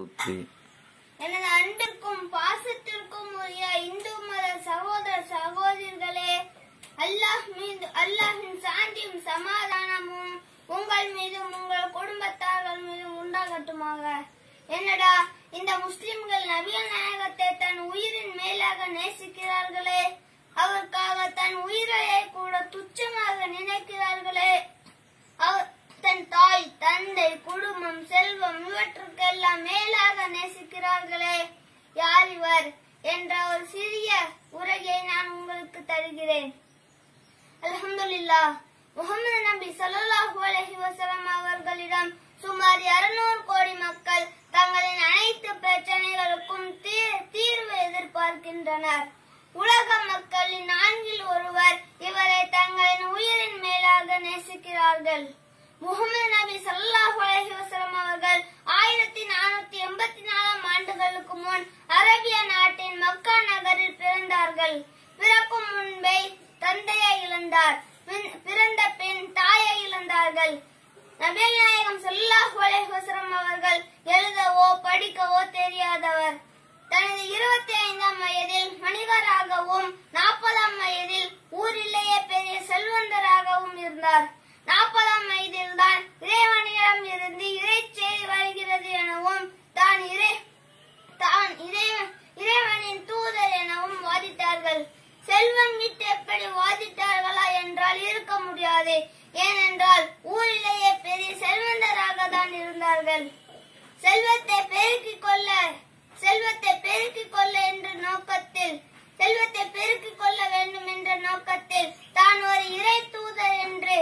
புத்தி எனது அன்பிற்கும் பாசத்திற்கும் உரிய இந்து மத சகோதர சகோதரிகளே அல்லாஹ் மீது அல்லாஹின் சாந்தியும் சமாதானமும் உங்கள் மீதும் உங்கள் குடும்பத்தார்கள் மீதும் உண்டாகட்டுமாக என்னடா இந்த முஸ்லிம்கள் நபிகள் நாயகத்தை தன் உயிரின் மேலாக நேசிக்கிறார்களே அவருக்காக தன் உயிரையே கூட துச்சமாக நினைக்கிறார்களே அவர் தன் தாய் தந்தை குடும்பம் செல்வம் இவற்றுக்கெல்லாம் மேலாக நேசிக்கிறார்களே யார் இவர் என்ற ஒரு சிறிய உரையை நான் உங்களுக்கு தருகிறேன் அல்ஹம்துலில்லாஹ் முகமது நபி ஸல்லல்லாஹு அலைஹி வஸல்லம் அவர்களிடம் சுமார் 200 கோடி மக்கள் தங்களின் அனைத்து பிரச்சனைகளுக்கும் தீ- தீர்வு எதிர்பார்க்கின்றனர் உலக மக்களின் நான்கில் ஒருவர் இவரை தங்களின் உயிரின் மேலாக நேசிக்கிறார்கள் முகமது நபி ஸல்லல்லாஹு அலைஹி வஸல்லம் அவர்கள் ஆயிரத்தி நானூத்தி எண்பத்தி நாலாம் ஆண்டுகளுக்கு முன் அரேபிய நாட்டின் மக்கா நகரில் பிறந்தார்கள் பிறக்கும் முன்பே தந்தையை இழந்தார் பின்- பிறந்த பின் தாயை இழந்தார்கள் நபிகள் நாயகம் ஸல்லல்லாஹு அலைஹி வஸல்லம் அவர்கள் எழுதவோ படிக்கவோ தெரியாதவர் தனது இருபத்தி ஐந்தாம் வயதில் மனிதராகவும் நாற்பதாம் வயதில் ஊரிலேயே பெரிய செல்வந்தராகவும் இருந்தார் நாற்பதாம் வயதில் தான் இறைவனிடம் இருந்து இறைச்செய்தி வருகிறது எனவும் தான் இறை தான் இறைவன் இறைவனின் தூதர் எனவும் வாதிட்டார்கள் செல்வம் விட்டு எப்படி வாதிட்டார்களா என்றால் இருக்க முடியாது ஏனென்றால் ஊரிலேயே பெரிய செல்வந்தராக தான் இருந்தார்கள் செல்வத்தை பெருக்கிக் கொள்ள செல்வத்தை பெருக்கிக் கொள்ள என்ற நோக்கத்தில் செல்வத்தை பெருக்கிக் கொள்ள வேண்டும் என்ற நோக்கத்தில் தான் ஒரு இறை தூதர் என்று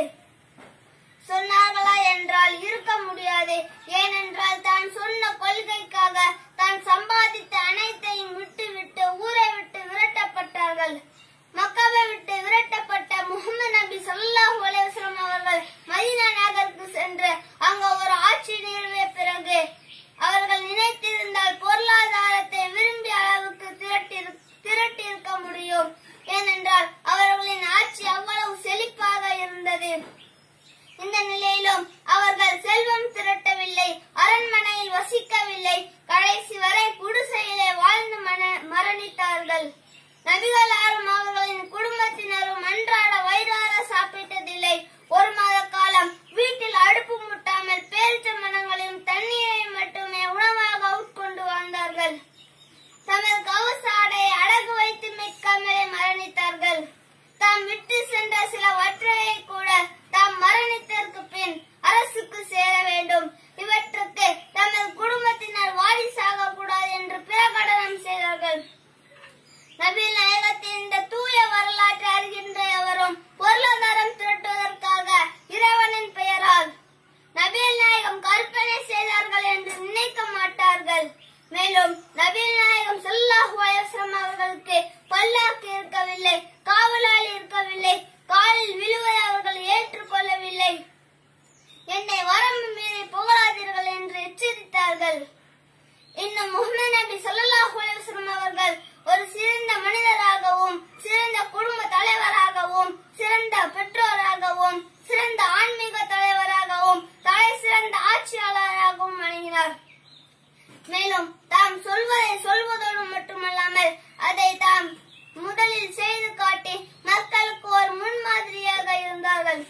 சொன்னார்களா என்றால் இருக்க முடியாது ஏனென்றால் தான் சொன்ன கொள்கைக்காக தான் சம்பாதித்த அனைத்தையும் விட்டுவிட்டு ஊரை விட்டு விரட்டப்பட்டார்கள் மக்காவை விட்டு விரட்டப்பட்ட முகமது நபி ஸல்லல்லாஹு அலைஹி வஸல்லம் அவர்கள் மதீனா நகருக்கு சென்று அங்க ஒரு ஆட்சி நிறுவிய பிறகு அவர்கள் நினைத்திருந்தால் பொருளாதாரத்தை விரும்பிய அளவுக்கு திரட்டி திரட்டியிருக்க முடியும் ஏனென்றால் அவர்களின் ஆட்சி அவ்வளவு செழிப்பாக இருந்தது இந்த நிலையிலும் அவர்கள் செல்வம் திரட்டவில்லை அரண்மனையில் வசிக்கவில்லை கடைசி வரை குடிசையிலே வாழ்ந்து மன- மரணித்தார்கள் நபிகளாரும் அவர்களின் குடும்பத்தினரும் அன்றாட வயிறார சாப்பிட்டதில்லை ஒரு மாத காலம் வீட்டில் அடுப்பு முட்டாமல் பேரிச்ச மரங்களையும் தண்ணீரையும் மட்டுமே உணவாக உட்கொண்டு வாழ்ந்தார்கள் தமது கவச ஆடையை அடகு வைத்து மிக்காமலே மரணித்தார்கள் தாம் விட்டு சென்ற சில வற்றையை கூட தாம் மரணித்ததற்கு பின் அரசுக்கு சேர வேண்டும் இவற்றுக்கு தமது குடும்பத்தினர் வாரிசாக கூடாது என்று பிரகடனம் செய்தார்கள் நபிகள் நாயகத்தின் இந்த தூய வரலாற்றை அறிகின்ற எவரும் பொருளாதாரம் திரட்டுவதற்காக இறைவனின் பெயரால் நபிகள் நாயகம் கற்பனை செய்தார்கள் என்று நினைக்க மாட்டார்கள் மேலும் நபிகள் நாயகம் ஸல்லல்லாஹு அலைஹி வஸல்லம் அவர்களுக்கு பல்லாக்கு இருக்கவில்லை காவலாளி இருக்கவில்லை காலில் விழுவதை அவர்கள் ஏற்றுக்கொள்ளவில்லை என்னை வரம்பு மீறி புகழாதீர்கள் என்று எச்சரித்தார்கள் இன்னும் முகமது நபி ஸல்லல்லாஹு அலைஹி வஸல்லம் அவர்கள் ஒரு சிறந்த மனிதராகவும் சிறந்த குடும்ப தலைவராகவும் சிறந்த பெற்றோராகவும் சிறந்த ஆன்மீக தலைவராகவும் தலை சிறந்த ஆட்சியாளராகவும் வழங்கினார் மேலும் தாம் சொல்வதை சொல்வதோடு மட்டுமல்லாமல் அதை தாம் முதலில் செய்து காட்டி மக்களுக்கு ஒரு முன்மாதிரியாக இருந்தார்கள்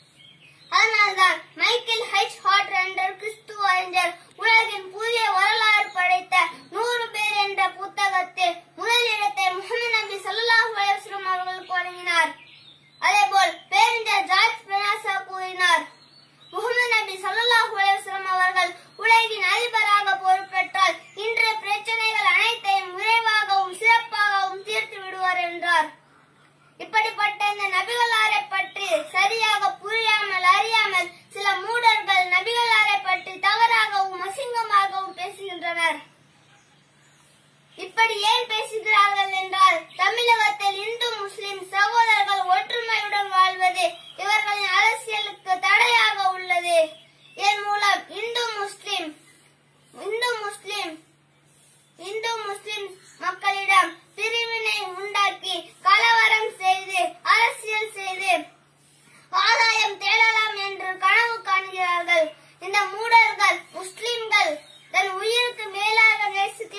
அதனால்தான் மைக்கேல் ஹைச் ஹார்ட் என்ற கிறிஸ்துவ அறிஞர் உலகின் புதிய வரலாறு படைத்த நூறு பேர் என்ற புத்தகத்தில் முதலிடத்தை முகமது நபி ஸல்லல்லாஹு அலைஹி வஸல்லம் அவர்களுக்கு வழங்கினார் அதேபோல் பேரறிஞர் ஜார்ஜ் பெனாசா கூறினார் முகமது நபி ஸல்லல்லாஹு அலைஹி வஸல்லம் அவர்கள் உலகின் அதிபராக பொறுப்பேற்றால் இன்றைய பிரச்சனைகள் அனைத்தையும் விரைவாகவும் சிறப்பாகவும் தீர்த்து விடுவார் என்றார் இப்படிப்பட்ட இந்த நபிகளாரை பற்றி சரியாக புரியாமல் அறியாமல் சில மூடர்கள் நபிகளாரை பற்றி தவறாகவும் அசிங்கமாகவும் பேசுகின்றனர் இப்படி ஏன் பேசுகிறார்கள் என்றால் தமிழகத்தில் இந்து முஸ்லிம் சகோதரர்கள் ஒற்றுமையுடன் வாழ்வது இவர்களின் அரசியலுக்கு தடையாக உள்ளது இதன் மூலம் இந்து முஸ்லிம் இந்து முஸ்லிம் இந்து முஸ்லிம் மக்களிடம் பிரிவினை உண்டாக்கி கலவரம் செய்து அரசியல் செய்து ஆதாயம் தேடலாம் என்று கனவு காண்கிறார்கள் இந்த மூடர்கள் முஸ்லிம்கள் தன் உயிருக்கு மேல்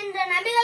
இருக்கின்ற நபிகள்